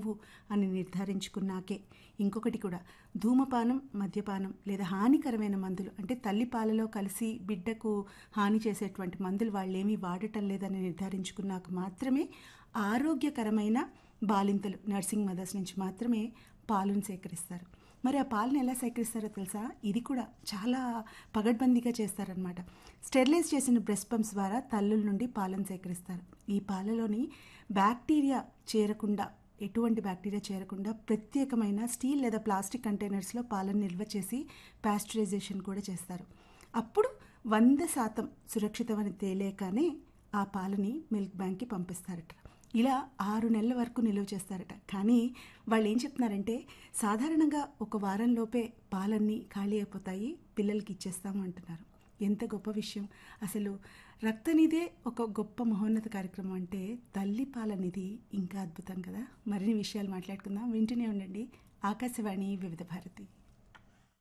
లేవు అని నిర్ధారించుకున్నాకే ఇంకొకటి కూడా ధూమపానం మద్యపానం లేదా హానికరమైన మందులు అంటే తల్లి పాలలో కలిసి బిడ్డకు హాని చేసేటువంటి మందులు వాళ్ళేమీ వాడటం లేదని నిర్ధారించుకున్నాక మాత్రమే ఆరోగ్యకరమైన బాలింతలు నర్సింగ్ మదర్స్ నుంచి మాత్రమే పాలను సేకరిస్తారు మరి ఆ పాలను ఎలా సేకరిస్తారో తెలుసా ఇది కూడా చాలా పగడ్బందీగా చేస్తారనమాట స్టెరిలైజ్ చేసిన బ్రెస్ట్ పంప్స్ ద్వారా తల్లుల నుండి పాలను సేకరిస్తారు ఈ పాలలోని బ్యాక్టీరియా చేరకుండా ఎటువంటి బ్యాక్టీరియా చేరకుండా ప్రత్యేకమైన స్టీల్ లేదా ప్లాస్టిక్ కంటైనర్స్లో పాలను నిల్వ చేసి పాస్చరైజేషన్ కూడా చేస్తారు అప్పుడు వంద శాతం సురక్షితమని తేలేకనే ఆ పాలని మిల్క్ బ్యాంక్కి పంపిస్తారట ఇలా ఆరు నెలల వరకు నిల్వ చేస్తారట కానీ వాళ్ళు ఏం చెప్తున్నారంటే సాధారణంగా ఒక వారం లోపే పాలన్నీ ఖాళీ అయిపోతాయి పిల్లలకి ఇచ్చేస్తాము అంటున్నారు ఎంత గొప్ప విషయం అసలు రక్తనిదే ఒక గొప్ప మహోన్నత కార్యక్రమం అంటే తల్లి పాలనిది ఇంకా అద్భుతం కదా మరిన్ని విషయాలు మాట్లాడుకుందాం వింటూనే ఉండండి ఆకాశవాణి వివిధ భారతి